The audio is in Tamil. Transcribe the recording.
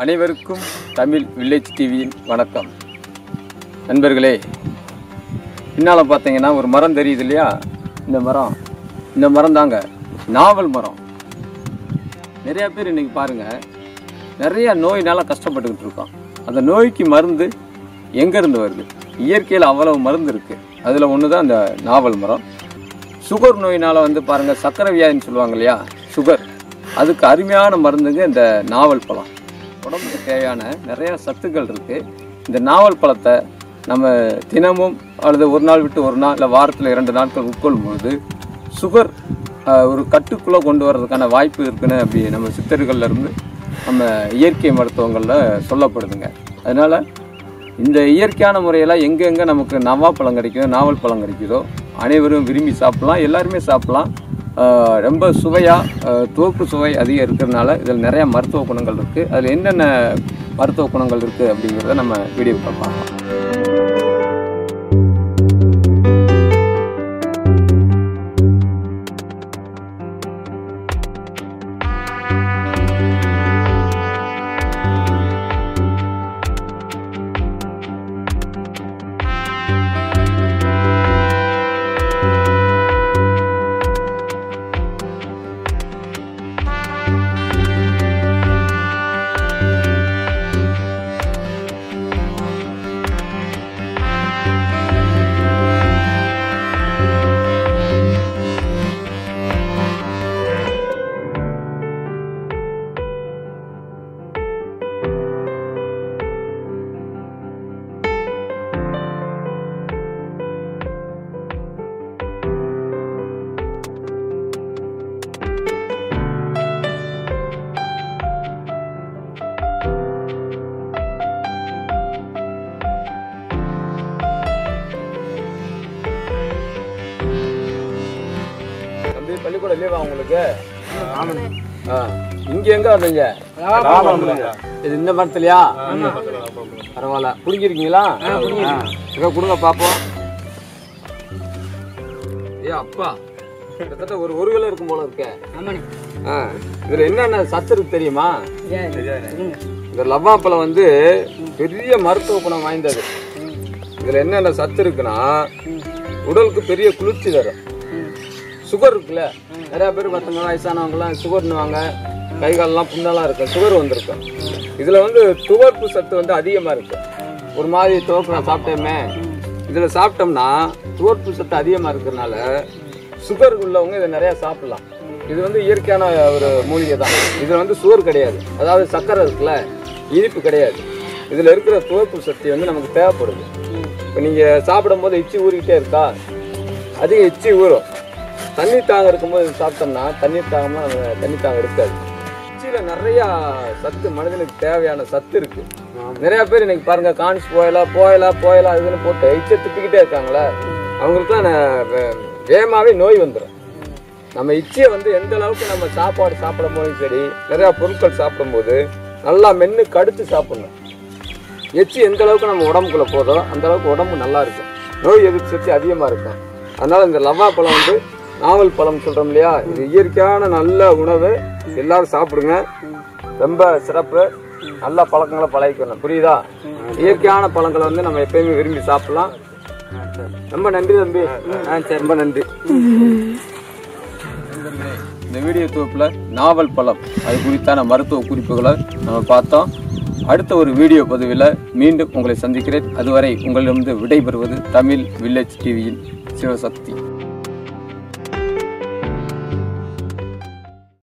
அனைவருக்கும் தமிழ் வில்லேஜ் டிவியின் வணக்கம் நண்பர்களே பின்னால் பார்த்தீங்கன்னா ஒரு மரம் தெரியுது இல்லையா இந்த மரம் இந்த மரம் தாங்க நாவல் மரம் நிறைய பேர் இன்னைக்கு பாருங்க நிறைய நோயினால கஷ்டப்பட்டுக்கிட்டு இருக்கோம் அந்த நோய்க்கு மருந்து எங்கேருந்து வருது இயற்கையில் அவ்வளவு மருந்து இருக்குது அதில் ஒன்று தான் அந்த நாவல் மரம் சுகர் நோயினால் வந்து பாருங்கள் சர்க்கரை வியாதின்னு சொல்லுவாங்க இல்லையா சுகர் அதுக்கு அருமையான மருந்துங்க இந்த நாவல் பழம் உடம்புக்கு தேவையான நிறைய சத்துக்கள் இருக்குது இந்த நாவல் பழத்தை நம்ம தினமும் அல்லது ஒரு நாள் விட்டு ஒரு நாள் இல்லை வாரத்தில் இரண்டு நாட்கள் உட்கொள்ளும் பொழுது சுகர் ஆஹ், ஒரு கட்டுக்குள்ளே கொண்டு வர்றதுக்கான வாய்ப்பு இருக்குன்னு அப்படி நம்ம சித்தர்கள்ல இருந்து நம்ம இயற்கை மருத்துவங்களில் சொல்லப்படுதுங்க அதனால் இந்த இயற்கையான முறையில் எங்கெங்கே நமக்கு நவாப்பழம் கிடைக்குதோ நாவல் பழம் கிடைக்குதோ அனைவரும் விரும்பி சாப்பிடலாம் எல்லாருமே சாப்பிடலாம் ஆஹ் ரொம்ப சுவையாக தோப்பு சுவை அதிகம் இருக்கிறதுனால இதில் நிறைய மருத்துவ குணங்கள் இருக்குது அதில் என்னென்ன மருத்துவ குணங்கள் இருக்குது அப்படிங்கிறத நம்ம வீடியோ பார்க்கலாம் தம்பி பள்ளிக்கூடம் லீவா உங்களுக்கு ஆ இங்கே எங்கே வந்தீங்க இது இந்த மரத்துலையா பரவாயில்ல பிடிங்கிருக்கீங்களா இங்கே கொடுங்க பார்ப்போம் ஏ அப்பா கிட்டத்தட்ட ஒரு ஒரு கிலோ இருக்கும் போல இருக்கே ஆ இதில் என்னென்ன சத்து இருக்கு தெரியுமா இந்த லவ்வாப்பழம் வந்து பெரிய மருத்துவ குணம் வாய்ந்தது இதில் என்னென்ன சத்து இருக்குன்னா உடலுக்கு பெரிய குளிர்ச்சி தரும் சுகர் இருக்குல்ல நிறைய பேர் பார்த்தவங்க வயசானவங்கலாம் சுகர்னுவாங்க கை காலெல்லாம் புண்ணெல்லாம் இருக்கும் சுகர் வந்திருக்கும் இதில் வந்து துவர்ப்பு சத்து வந்து அதிகமாக இருக்கு ஒரு மாதிரி துவர்ப்பு நான் சாப்பிட்டேமே இதில் சாப்பிட்டோம்னா துவர்ப்பு சத்து அதிகமாக இருக்கிறதுனால சுகர் உள்ளவங்க இதை நிறையா சாப்பிடலாம் இது வந்து இயற்கையான ஒரு மூலிகை தான் இதில் வந்து சுகர் கிடையாது அதாவது சர்க்கரை இருக்குல்ல இனிப்பு கிடையாது இதில் இருக்கிற துவர்ப்பு சக்தி வந்து நமக்கு தேவைப்படுது இப்போ நீங்கள் சாப்பிடும்போது எச்சி ஊறிக்கிட்டே இருக்கா அதிக எச்சி ஊறும் தண்ணி தாகம் இருக்கும்போது இது சாப்பிட்டோம்னா தண்ணீர் தாகமா நம்ம தண்ணி தாகம் இருக்காது எச்சியில் நிறையா சத்து மனிதனுக்கு தேவையான சத்து இருக்கு நிறைய பேர் இன்னைக்கு பாருங்க கான்ஸ் போயலா போயலா போயலா இதுன்னு போட்டு எச்சை துப்பிக்கிட்டே இருக்காங்களே அவங்களுக்குலாம் ந- வே- வேகமாவே நோய் வந்துடும் நம்ம இச்சையை வந்து எந்த அளவுக்கு நம்ம சாப்பாடு சாப்பிடும் போதும் சரி நிறையா பொருட்கள் சாப்பிடும்போது நல்லா மென்று கடுத்து சாப்பிடணும் எச்சி எந்த அளவுக்கு நம்ம உடம்புக்குள்ள போதோ அந்த அளவுக்கு உடம்பு நல்லா இருக்கும் நோய் எதிர்ப்பு சக்தி அதிகமாக இருக்கும் அதனால இந்த லவ்வா பழம் வந்து நாவல் பழம் சொல்றோம் இல்லையா இது இயற்கையான நல்ல உணவு எல்லாரும் சாப்பிடுங்க ரொம்ப சிறப்பு நல்ல பழக்கங்களை பழகிக்கணும் புரியுதா இயற்கையான பழங்களை வந்து நம்ம எப்பயுமே விரும்பி சாப்பிடலாம் ரொம்ப நன்றி தம்பி ஆ சரி ரொம்ப நன்றி இந்த வீடியோ தொகுப்பில் நாவல் பழம் அது குறித்தான மருத்துவ குறிப்புகளை நம்ம பார்த்தோம் அடுத்த ஒரு வீடியோ பதிவில் மீண்டும் உங்களை சந்திக்கிறேன் அதுவரை உங்களிடமிருந்து விடைபெறுவது தமிழ் வில்லேஜ் டிவியின் சிவசக்தி